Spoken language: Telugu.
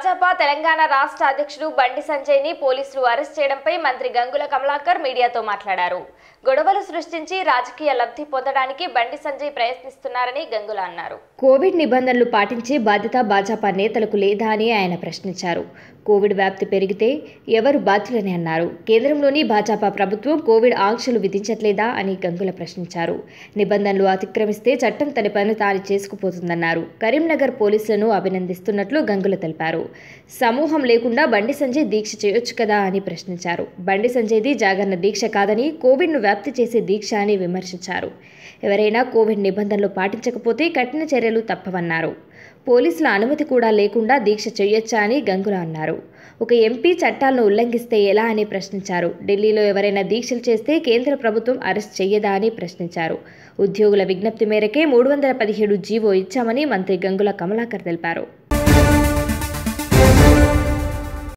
భాజపా తెలంగాణ రాష్ట్ర అధ్యక్షుడు బండి సంజయ్ ని పోలీసులు అరెస్ట్ చేయడంపై మంత్రి గంగుల కమలాకర్ మీడియాతో మాట్లాడారు గొడవలు సృష్టించి రాజకీయ లబ్ధి పొందడానికి బండి సంజయ్ ప్రయత్నిస్తున్నారని గంగుల అన్నారు కోవిడ్ నిబంధనలు పాటించే బాధ్యత భాజపా నేతలకు లేదా అని ఆయన ప్రశ్నించారు కోవిడ్ వ్యాప్తి పెరిగితే ఎవరు బాధ్యులని అన్నారు కేంద్రంలోని భాజపా ప్రభుత్వం కోవిడ్ ఆంక్షలు విధించట్లేదా అని గంగుల ప్రశ్నించారు నిబంధనలు అతిక్రమిస్తే చట్టం తన పని తాను చేసుకుపోతుందన్నారు కరీంనగర్ పోలీసులను అభినందిస్తున్నట్లు గంగుల తెలిపారు సమూహం లేకుండా బండి సంజయ్ దీక్ష చేయొచ్చు కదా అని ప్రశ్నించారు బండి సంజయ్ది జాగరణ దీక్ష కాదని కోవిడ్ను వ్యాప్తి చేసే దీక్ష అని విమర్శించారు ఎవరైనా కోవిడ్ నిబంధనలు పాటించకపోతే కఠిన చర్యలు తప్పవన్నారు పోలీసుల అనుమతి కూడా లేకుండా దీక్ష చేయొచ్చా అని గంగుల అన్నారు ఒక ఎంపీ చట్టాలను ఉల్లంఘిస్తే ఎలా అని ప్రశ్నించారు ఢిల్లీలో ఎవరైనా దీక్షలు చేస్తే కేంద్ర ప్రభుత్వం అరెస్ట్ చెయ్యదా అని ప్రశ్నించారు ఉద్యోగుల విజ్ఞప్తి మేరకే మూడు వందల పదిహేడు జీవో ఇచ్చామని మంత్రి గంగుల కమలాకర్ తెలిపారు